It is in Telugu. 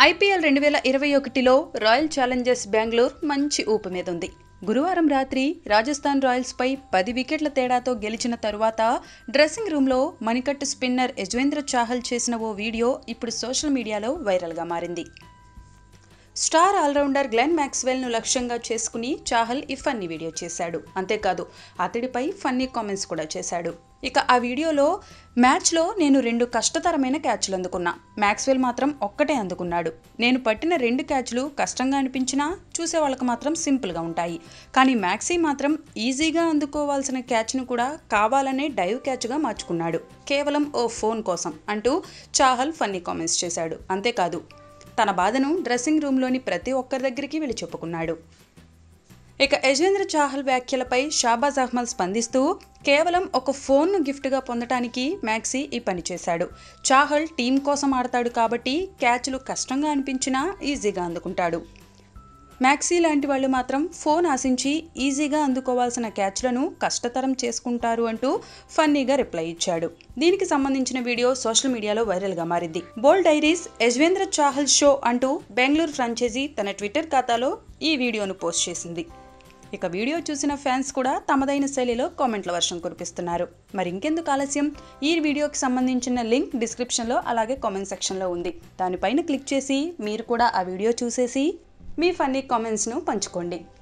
ఐపీఎల్ రెండు వేల ఇరవై ఒకటిలో రాయల్ ఛాలెంజర్స్ బెంగళూరు మంచి ఊపు మీద ఉంది గురువారం రాత్రి రాజస్థాన్ రాయల్స్పై పది వికెట్ల తేడాతో గెలిచిన తరువాత డ్రెస్సింగ్ రూమ్లో మణికట్టు స్పిన్నర్ యజ్వేంద్ర చాహల్ చేసిన ఓ వీడియో ఇప్పుడు సోషల్ మీడియాలో వైరల్గా మారింది స్టార్ ఆల్రౌండర్ గ్లెన్ మ్యాక్స్వెల్ను లక్ష్యంగా చేసుకుని చాహల్ ఈ ఫన్నీ వీడియో చేశాడు అంతేకాదు అతడిపై ఫన్నీ కామెంట్స్ కూడా చేశాడు ఇక ఆ వీడియోలో మ్యాచ్లో నేను రెండు కష్టతరమైన క్యాచ్లు అందుకున్నా మ్యాక్స్వెల్ మాత్రం ఒక్కటే అందుకున్నాడు నేను పట్టిన రెండు క్యాచ్లు కష్టంగా అనిపించినా చూసే వాళ్ళకి మాత్రం సింపుల్గా ఉంటాయి కానీ మ్యాక్సీ మాత్రం ఈజీగా అందుకోవాల్సిన క్యాచ్ను కూడా కావాలనే డైవ్ క్యాచ్గా మార్చుకున్నాడు కేవలం ఓ ఫోన్ కోసం అంటూ చాహల్ ఫన్నీ కామెంట్స్ చేశాడు అంతేకాదు తన బాధను డ్రెస్సింగ్ రూమ్లోని ప్రతి ఒక్కరి దగ్గరికి వెళ్ళి చెప్పుకున్నాడు ఇక యజ్వేంద్ర చాహల్ వ్యాఖ్యలపై షాబాజ్ అహ్మద్ స్పందిస్తూ కేవలం ఒక ఫోన్ను గిఫ్ట్గా పొందటానికి మ్యాక్సీ ఈ పని చేశాడు చాహల్ టీం కోసం ఆడతాడు కాబట్టి క్యాచ్లు కష్టంగా అనిపించినా ఈజీగా అందుకుంటాడు మ్యాక్సీ లాంటి వాళ్ళు మాత్రం ఫోన్ ఆశించి ఈజీగా అందుకోవాల్సిన క్యాచ్లను కష్టతరం చేసుకుంటారు అంటూ ఫన్నీగా రిప్లై ఇచ్చాడు దీనికి సంబంధించిన వీడియో సోషల్ మీడియాలో వైరల్గా మారింది బోల్ డైరీస్ యజ్వేంద్ర చాహల్ షో అంటూ బెంగళూరు ఫ్రాంచైజీ తన ట్విట్టర్ ఖాతాలో ఈ వీడియోను పోస్ట్ చేసింది ఇక వీడియో చూసిన ఫ్యాన్స్ కూడా తమదైన శైలిలో కామెంట్ల వర్షం కురిపిస్తున్నారు మరి ఇంకెందుకు ఆలస్యం ఈ వీడియోకి సంబంధించిన లింక్ డిస్క్రిప్షన్లో అలాగే కామెంట్ సెక్షన్లో ఉంది దానిపైన క్లిక్ చేసి మీరు కూడా ఆ వీడియో చూసేసి మీ ఫన్నీ కామెంట్స్ను పంచుకోండి